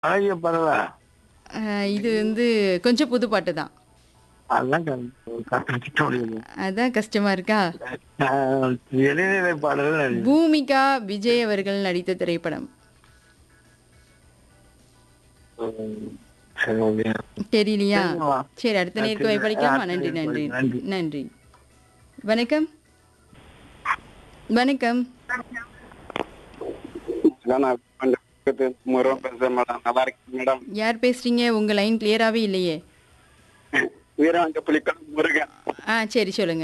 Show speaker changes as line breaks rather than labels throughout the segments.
பழைய பரவா
அஹ், இது வந்து கொஞ்சம் புது பாட்டு தான்
அதான் கஷ்ட முடியுது
அதான் கஷ்டமா இருக்கா
இளைநிலை பாடல்கள்
பூமிகா விஜய் அவர்கள் நடித்த திரைப்படம்
சரி ஓகே
தெரியலையா
தெரியுமா?
சரி அடுத்த நேருக்கு வாய்ப்பளிக்கலாமா
அடுத்த
நன்றி நன்றி
நேருக்கு நன்றி.
நன்றி வணக்கம் வணக்கம்
நான் முருகன் பேசுறேன் மேடம் நல்லா இருக்கேன் மேடம்
யார் பேசுறீங்க உங்க லைன் கிளியராவே இல்லையே
வீரவங்க புலிக்கல் முருகன்
ஆ சரி சொல்லுங்க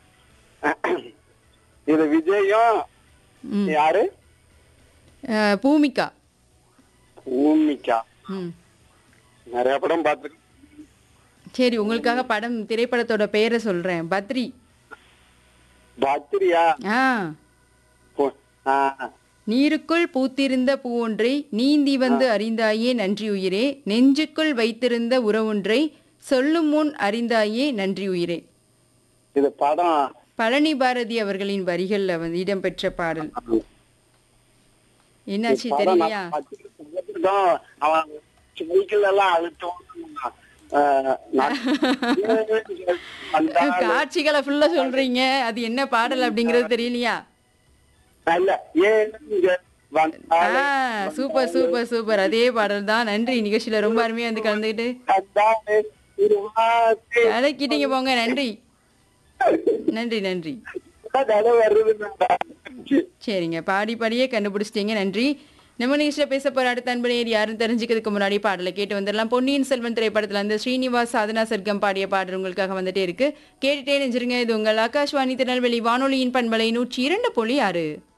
இது விஜயும்
ம்
யாரு
அஹ், பூமிகா
பூமிக்கா
ம்
நிறைய படம் பார்த்துருக்கேன்
சரி உங்களுக்காக படம் திரைப்படத்தோட பெயரை சொல்றேன் பத்ரி
பத்திரியா
ஆ
போ- ஆ,
நீருக்குள் பூத்திருந்த பூவொன்றை நீந்தி வந்து அறிந்தாயே நன்றி உயிரே நெஞ்சுக்குள் வைத்திருந்த உறவொன்றை சொல்லும் முன் அறிந்தாயே நன்றி உயிரே
இது படம்
பழனி பாரதி அவர்களின் வரிகள்ல வந்து இடம்பெற்ற பாடல் என்னாச்சு
படம்
தெரியலையா
நான் பார்த்திருக்கேன். அவன் சைக்கிள் எல்லாம் அழுத்தம்
காட்சிகளை ஃபுல்லா சொல்றீங்க அது என்ன பாடல் அப்படிங்கறது தெரியலையா
இல்ல ஏன் இங்க வந்தாலே
ஆ சூப்பர் சூப்பர் சூப்பர் அதே பாடல் தான் நன்றி நிகழ்ச்சியில ரொம்ப அருமையா வந்து கலந்துக்கிட்டு
வந்தாலே திருவாசே
அழைக்கிட்டீங்க போங்க நன்றி நன்றி நன்றி
தடவை வருது மேடம்.
சரிங்க பாடி பாடியே கண்டுபிடிச்சிட்டீங்க நன்றி நம்ம நிகழ்ச்சியில் பேச போற அடுத்த அன்பனையர் யாருன்னு தெரிஞ்சுக்கிறதுக்கு முன்னாடி பாடலை கேட்டு வந்துடலாம் பொன்னியின் செல்வன் திரைப்படத்துல இருந்து ஸ்ரீனிவாஸ் சாதனா சர்க்கம் பாடிய பாடல் உங்களுக்காக வந்துட்டே இருக்கு கேட்டுட்டே நெஞ்சிருங்க இது உங்கள் ஆகாஷ்வாணி திருநெல்வேலி வானொலியின் பண்பலை நூற்றி இரண்டு புள்ளி ஆறு